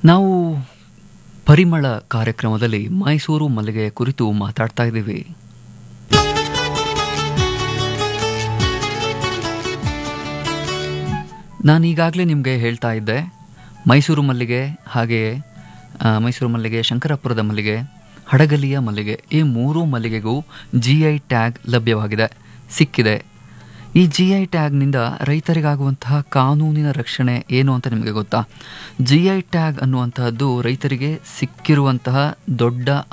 ನಾವು ಪರಿಮಳ ಕಾರ್ಯಕ್ರಮದಲ್ಲಿ ಮೈಸೂರು ಮಲ್ಲಿಗೆ ಕುರಿತು ಮಾತಾಡ್ತಾ ಇದ್ದೀವಿ ನಾನು ಈಗಾಗಲೇ ನಿಮಗೆ ಹೇಳ್ತಾ ಇದ್ದೆ ಮೈಸೂರು ಮಲ್ಲಿಗೆ ಹಾಗೆಯೇ ಆ, ಮೈಸೂರು ಮಲ್ಲಿಗೆ ಶಂಕರಪುರದ ಮಲ್ಲಿಗೆ ಹಡಗಲಿಯ ಮಲ್ಲಿಗೆ ಈ ಮೂರೂ ಮಲ್ಲಿಗೆಗೂ ಜಿ ಐ ಟ್ಯಾಗ್ ಲಭ್ಯವಾಗಿದೆ ಸಿಕ್ಕಿದೆ ಈ ಜಿ ಐ ಟ್ಯಾಗ್ನಿಂದ ರೈತರಿಗಾಗುವಂತಹ ಕಾನೂನಿನ ರಕ್ಷಣೆ ಏನು ಅಂತ ನಿಮಗೆ ಗೊತ್ತಾ ಜಿ ಐ ಟ್ಯಾಗ್ ಅನ್ನುವಂತಹದ್ದು ರೈತರಿಗೆ ಸಿಕ್ಕಿರುವಂತಹ ದೊಡ್ಡ